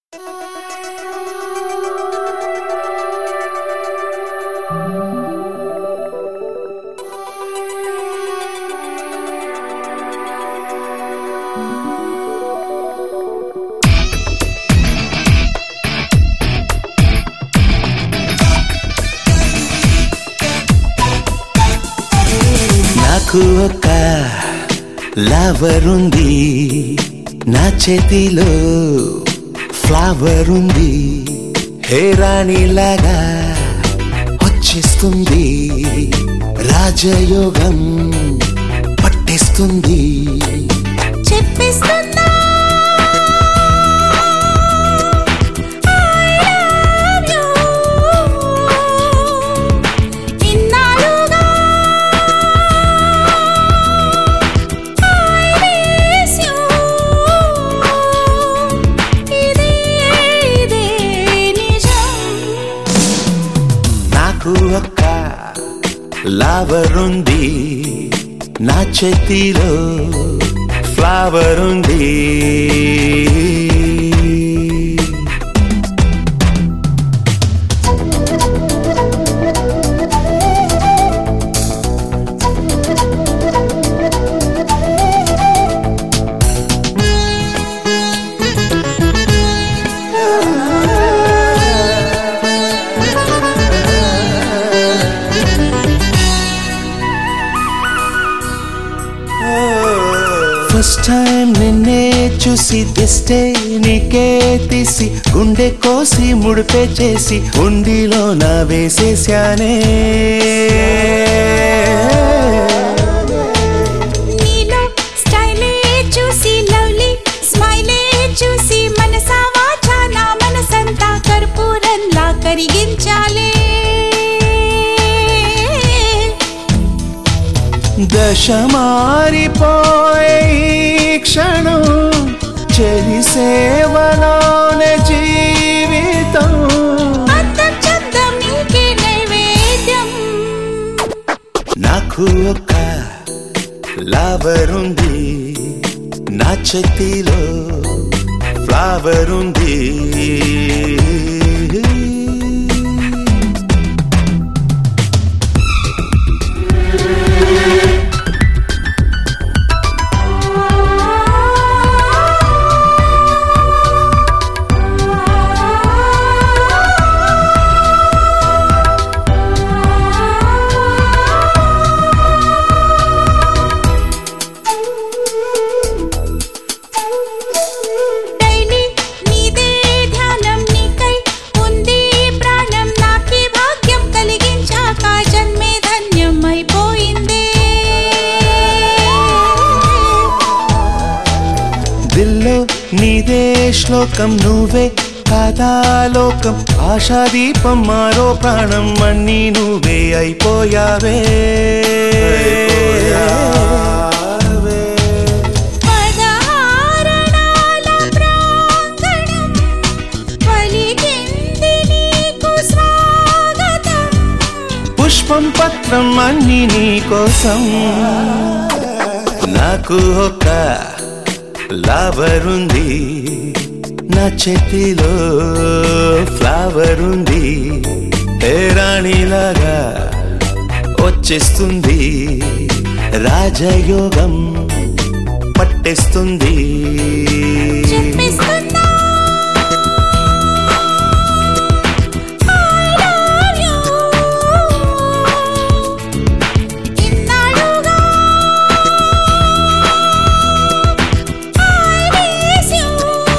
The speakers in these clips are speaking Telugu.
నాకు ఒక లవర్ ఉంది నా చేతిలో ఫ్లవర్ ఉంది హే రాణిలాగా వచ్చేస్తుంది రాజయోగం పట్టేస్తుంది చెప్పిస్తున్నా I love you. ఇన్నాళ్ళుగా I miss you. ఇదే ఇదే నిజం నాకు ఒక లవర్ ఉంది నా చేతిలో ఫ్లవర్ ఉంది ఫస్ట్ టైం నిన్నే చూసి దిస్తే నీకే తీసి గుండె కోసి ముడిపే చేసి ఉండిలో నా వేసేశానే నీలో స్టైలే చూసి లవ్లీ స్మైలే చూసి మనసా వాచా నా మనసంతా కర్పూరంలా కరిగించాలే దశ మారిపోయే ఈ క్షణం చెలి సేవలోనే జీవితం అందం చందం నీకే నైవేద్యం నాకు ఒక లవర్ ఉంది నా చేతిలో ఫ్లవర్ ఉంది డైలీ నీదే ధ్యానం నీకై ఉంది ప్రాణం నాకి భాగ్యం కలిగించాక జన్మే ధన్యం అయిపోయిందే దిల్లో నీదే శ్లోకం నువ్వే కాదాలోకం ఆశాదీపం మారో ప్రాణం అన్నీ నువ్వే అయిపోయావే పదహారణాల ప్రాంగణం పలికింది నీకు స్వాగతం పుష్పం పత్రం అన్ని నీ కోసం నాకు ఒక లవర్ ఉంది నా చేతిలో ఫ్లవర్ ఉంది ఏ రాణిలాగా వచ్చేస్తుంది రాజయోగం పట్టేస్తుంది చెప్పిస్తున్నా I love you. ఇన్నాళ్ళుగా I miss you.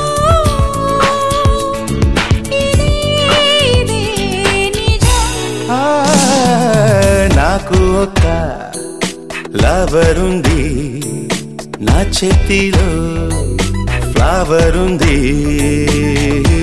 ఇదే ఇదే నిజం ఆ, నాకు ఒక లవర్ ఉంది నా చేతిలో ఫ్లవర్ ఉంది